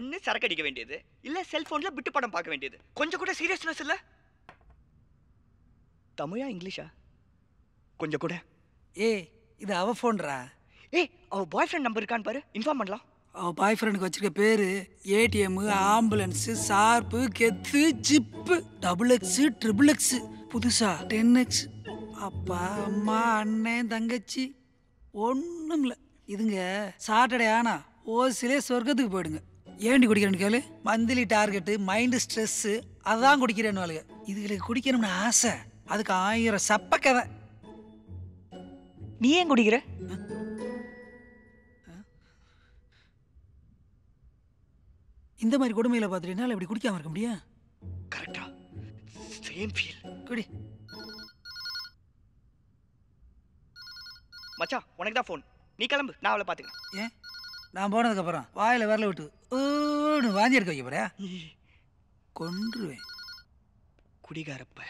ஒன்னு சரக்கு அடிக்க வேண்டியது இல்ல செல்போன்ல பிட்டு படம் பார்க்க வேண்டியது கொஞ்சம் கூட சீரியஸ்னஸ் இல்ல தமிழா இங்கிலீஷா கொஞ்சம் கூட ஏய் இது அவ ஃபோன்ரா ஏய் அவ பாய் ஃப்ரெண்ட் நம்பர் இருக்கான்னு பாரு இன்ஃபார்ம் பண்ணலாம் அவ பாய் ஃப்ரெண்டுக்கு வச்சிருக்க பேரு ஏடிஎம் ஆம்புலன்ஸ் சார்பு கெத்து ஜிப்பு டபுள் எக்ஸ் ட்ரிபிள் எக்ஸ் புதுசா டென் எக்ஸ் அப்பா அம்மா அண்ணன் தங்கச்சி ஒன்றும் இல்லை இதுங்க சாட்டர்டே ஆனா ஓசிலே சொர்க்கத்துக்கு போயிடுங்க ஏண்டி குடிக்கிறேன்னு கேளு மந்த்லி டார்கெட்டு மைண்டு ஸ்ட்ரெஸ்ஸு அதான் குடிக்கிறேன்னு வாளுங்க இதுகளுக்கு குடிக்கணும்னு ஆசை அதுக்கு ஆயிரம் சப்ப கதை நீ ஏன் குடிக்கிற இந்த மாதிரி கொடுமையில பார்த்துட்டீங்கன்னா இப்படி குடிக்காம இருக்க முடியும் கரெக்டா சேம் ஃபீல் குடி மச்சான் உனக்கு தான் ஃபோன் நீ கிளம்பு நான் அவளை பாத்துக்கிறேன் ஏன் நான் போனதுக்கப்புறம் வாயில் விரல விட்டு ஓன்னு வாந்தி எடுக்க வைக்க போறியா கொன்றுவேன் குடிகாரப்ப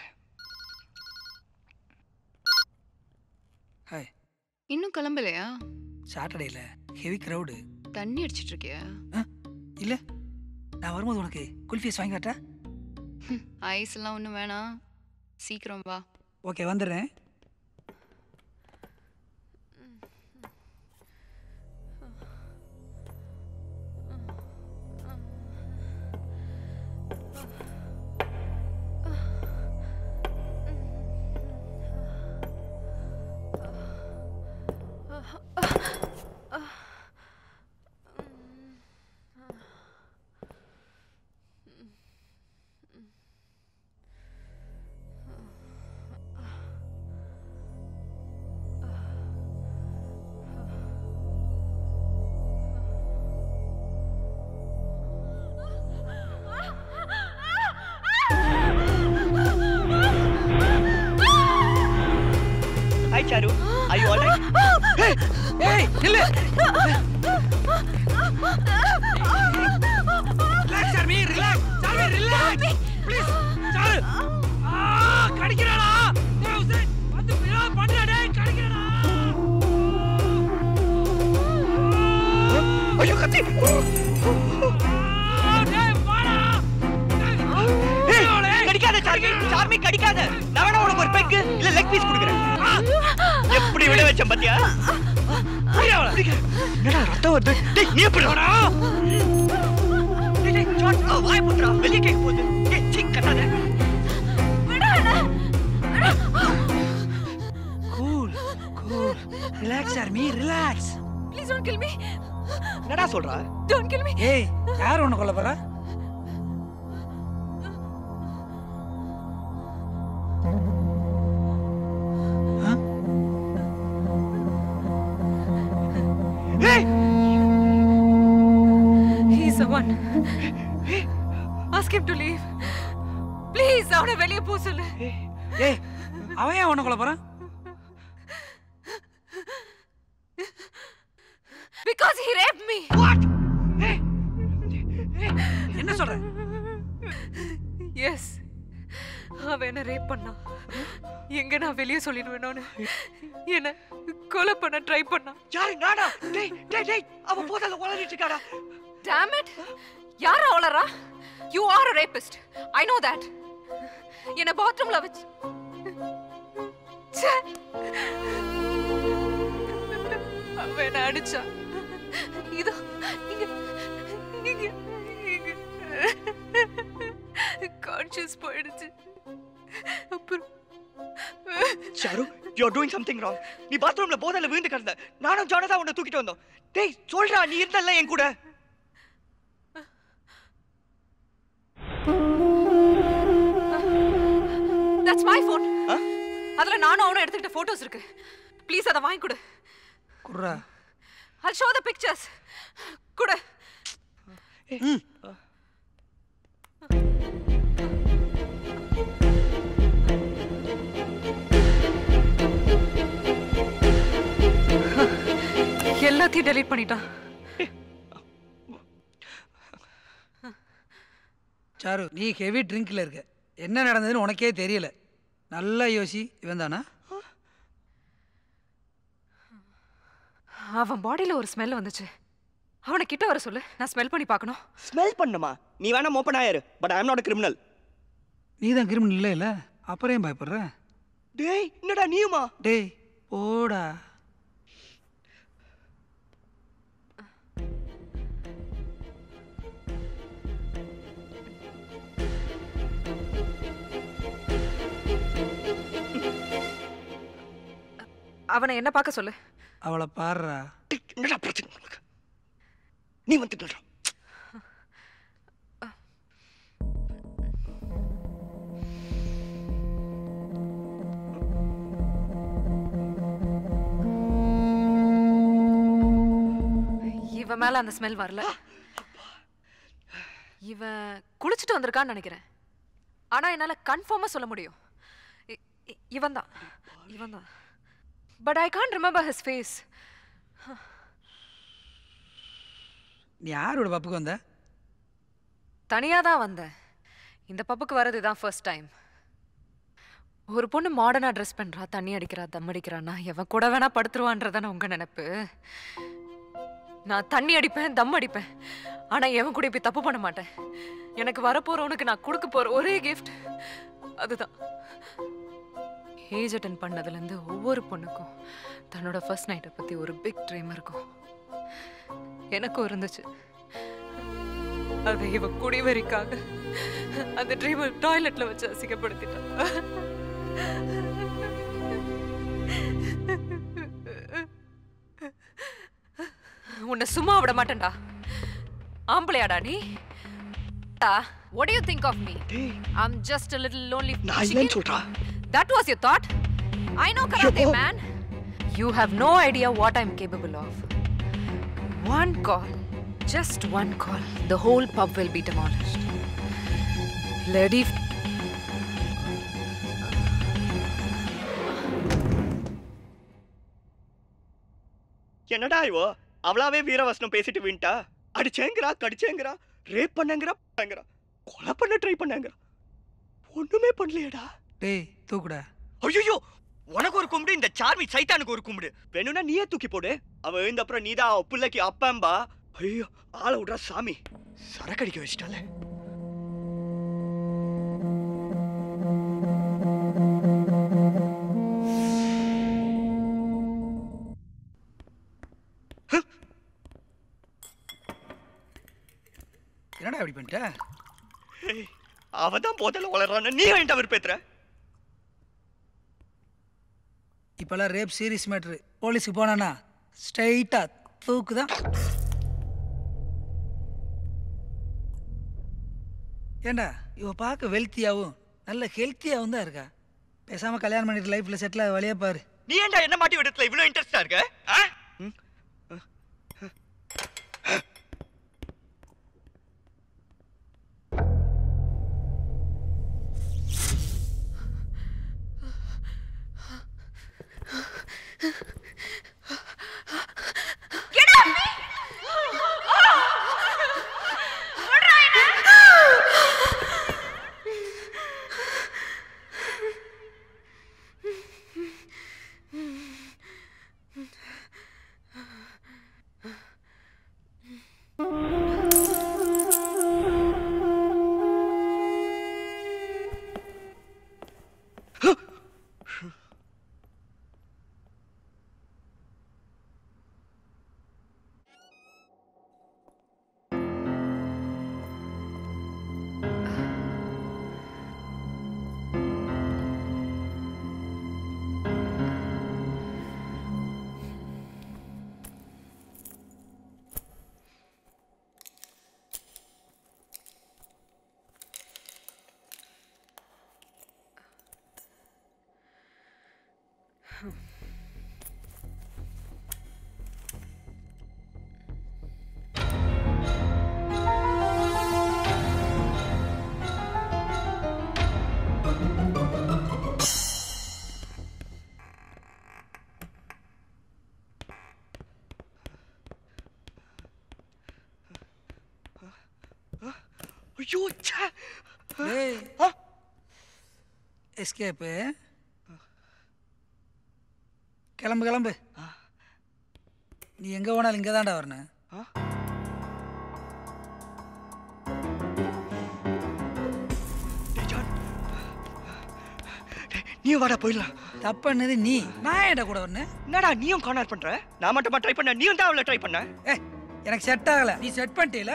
ஹாய் இன்னும் கிளம்பலையா சாட்டர்டேல ஹெவி க்ரௌடு தண்ணி அடிச்சிட்டு இருக்கியா இல்லை நான் வரும்போது உனக்கு குல்ஃபீஸ் வாங்கி வரட்டா ஐஸ் எல்லாம் ஒன்றும் வேணாம் சீக்கிரம் வா ஓகே வந்துடுறேன் hi Charu I you alright ஏய் இல்ல relax Charmi relax Charmi relax please Charu ஆ கடிக்கிறாடா டேய் உசேன் வந்து பினா பண்ணடா டேய் கடிக்கிறாடா ஐயோ கத்தி டேய் வாடா ஏய், கடிக்காத சார்மி சார்மி கடிக்காத நான் வேணா உனக்கு ஒரு பெக்கு இல்ல லெக் பீஸ் கொடுக்குறேன் எப்படி விட வச்சேன் பாத்தியா என்னடா ரத்தம் வருது டேய் நீ எப்படி வாடா டேய், டேய், ஜான், ஆ, வாய் புட்றா வெளிய கேட்க போகுது டேய் சீ கத்தாத cool cool relax Charmi relax please don't kill me என்னடா சொல்றா டோன்ட் கில் மீ ஏய் யார் உன்னை கொல்ல போறா ஏய் He's the one. Ask him to leave. Please, அவனை வெளியே போ சொல்லு ஏய் அவன் ஏன் உன்னை கொல்ல போறான் Because he raped me. What என்ன சொல்ற Yes. அவன் என்ன ரேப் பண்ணான் எங்க நான் வெளியே சொல்லிடுவேனோன்னு என்ன கொலை பண்ண ட்ரை பண்ணான் யாரு நானா டேய் டேய் டேய் அவ போதால உளறிட்டு இருக்காடா Damn it! யாரா அவளரா you are a rapist. I know that. என்ன பாத்ரூம்ல வச்சு ச்சே. அவன் என்ன அடிச்சா இதோ இங்க இங்க இங்க கான்ஷியஸ் போயிடுச்சு அப்புறம் Charu you are doing something wrong நீ பாத்ரூம்ல போதல விழுந்து கிடந்த நானும் ஜானதா உன்னை தூக்கிட்டு வந்தோம் டேய் சொல்றா நீ இருந்தல்ல என் கூட தட்ஸ் மை ஃபோன் ஆ? அதுல நானும் அவனும் எடுத்துக்கிட்ட போட்டோஸ் இருக்கு ப்ளீஸ் அதை வாங்கி கொடு குர்ரா I'll show the pictures. கொடு எல்லாத்தையும் டெலீட் பண்ணிட்டான் சாரு நீ ஹெவி ட்ரிங்க்ல இருக்க என்ன நடந்ததுன்னு உனக்கே தெரியல நல்லா யோசி இவன் தானா அவன் பாடியில ஒரு ஸ்மெல் வந்துச்சு அவனை கிட்ட வர சொல்லு நான் ஸ்மெல் பண்ணி பார்க்கணும் ஸ்மெல் பண்ணுமா நீ வேணா ஓப்பன் ஆயிரு but I am not criminal நீ தான் கிரிமினல் இல்லை இல்லை அப்புறம் ஏன் பயப்படுற டேய் என்னடா நீயுமா டேய் போடா அவனை என்ன பார்க்க சொல்லு அவளை பாடுறா டேய், என்னடா பிரச்சனை உனக்கு நீ வந்து நில்றா. இவன் மேல அந்த ஸ்மெல் வரல இவன் குளிச்சுட்டு வந்திருக்கான்னு நினைக்கிறேன் ஆனா என்னால கன்ஃபார்மா சொல்ல முடியும் இவன் தான் இவன் தான் but I can't remember his face நீ யாரோட பப்புக்கு வந்த தனியா தான் வந்தேன் இந்த பப்புக்கு வர்றது தான் ஃபர்ஸ்ட் டைம் ஒரு பொண்ணு மாடர்னா ட்ரெஸ் பண்றா தண்ணி அடிக்கிறா தம் அடிக்கிறான்னா எவன் கூட வேணா படுத்துருவான்றதானே உங்க நினைப்பு நான் தண்ணி அடிப்பேன் தம் அடிப்பேன் ஆனா எவன் கூட இப்படி தப்பு பண்ண மாட்டேன் எனக்கு வரப்போறவனுக்கு நான் கொடுக்க போற ஒரே கிஃப்ட் அதுதான் ஏஜ் அட்டன் பண்ணதுலேருந்து ஒவ்வொரு பொண்ணுக்கும் தன்னோட ஃபர்ஸ்ட் நைட்டை பத்தி ஒரு பிக் ட்ரீம் இருக்கும் எனக்கும் இருந்துச்சு அதை இவ குடிவெறிக்காக அந்த ட்ரீமை டாய்லெட்ல வச்சு அசிங்கப்படுத்திட்டான் உன்னை சும்மா விட மாட்டேன்டா ஆம்பளையாடா நீ What do you think of me? டேய் I'm just a little lonely நான் chicken. இல்லைன்னு சொல்றா That was your thought? I know karate, Yo. man. You have no idea what I'm capable of. One call, just one call, the whole pub will be demolished. Bloody. f- என்னடா இவோ அவளாவே வீரவசனம் பேசிட்டு வின்ட்டா அடிச்சேங்கிறா கடிச்சேங்கிறா rape பண்ணங்கிறா பண்ணங்கிறா கொலை பண்ண try பண்ணங்கிறா ஒண்ணுமே பண்ணலையேடா டேய் தூக்குடா ஐயோ உனக்கு ஒரு கும்பிடு இந்த சார்மி சைத்தானுக்கு ஒரு கும்பிடு வேணும்னா நீயே தூக்கி போடு அவ எழுந்த அப்புறம் நீதான் அவ பிள்ளைக்கு அப்பம்பா ஐயோ ஆளை விட்றா சாமி சரக்கடிக்க வச்சிட்டால என்னடா இப்படி பண்ணிட்ட அவ தான் போதல வளர்றான்னு நீ வேண்டாம் விருப்பேத்துற இப்போல்லாம் ரேப் சீரியஸ் மேட்ரு போலீஸுக்கு போனானா ஸ்ட்ரைட்டா தூக்கு தான் ஏண்டா இவ பார்க்க வெல்த்தியாகவும் நல்ல ஹெல்த்தியாகவும் தான் இருக்கா பேசாமல் கல்யாணம் பண்ணிட்டு லைஃப்பில் செட்டில் ஆக வழியா பாரு நீ ஏன்டா என்ன மாட்டி விடத்துல இவ்வளவு இன்ட்ரெஸ்டா இருக்க ஆ? ம்? ஐயோ ச்சே. டேய் ஆ? எஸ்கேப்பு கிளம்பு கிளம்பு நீ எங்கே போனாலும் இங்கே தான்டா வரணும் ஆ? நீ வாடா போயிடலாம் தப்புன்னது நீ நான் ஏன்டா கூட ஒன்று என்னடா நீயும் கார்னர் பண்ற நான் மட்டுமா ட்ரை பண்ண நீயும் தான் அவளை ட்ரை பண்ண ஏ எனக்கு செட் ஆகல நீ செட் பண்ணிட்டீல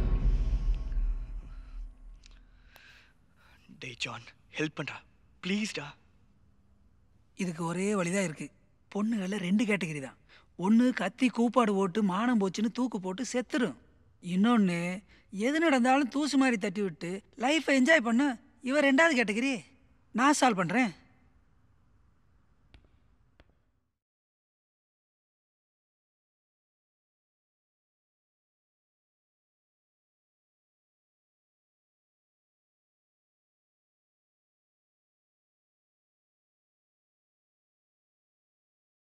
டே ஜான் ஹெல்ப் பண்றா ப்ளீஸ்டா இதுக்கு ஒரே வழிதான் இருக்கு பொண்ணுகளில் ரெண்டு கேட்டகரி தான் ஒன்று கத்தி கூப்பாடு போட்டு மானம் போச்சுன்னு தூக்கு போட்டு செத்துரும் இன்னொன்று எது நடந்தாலும் தூசு மாதிரி தட்டி விட்டு லைஃப்பை என்ஜாய் பண்ண இவன் ரெண்டாவது கேட்டகரி நான் சால்வ் பண்ணுறேன்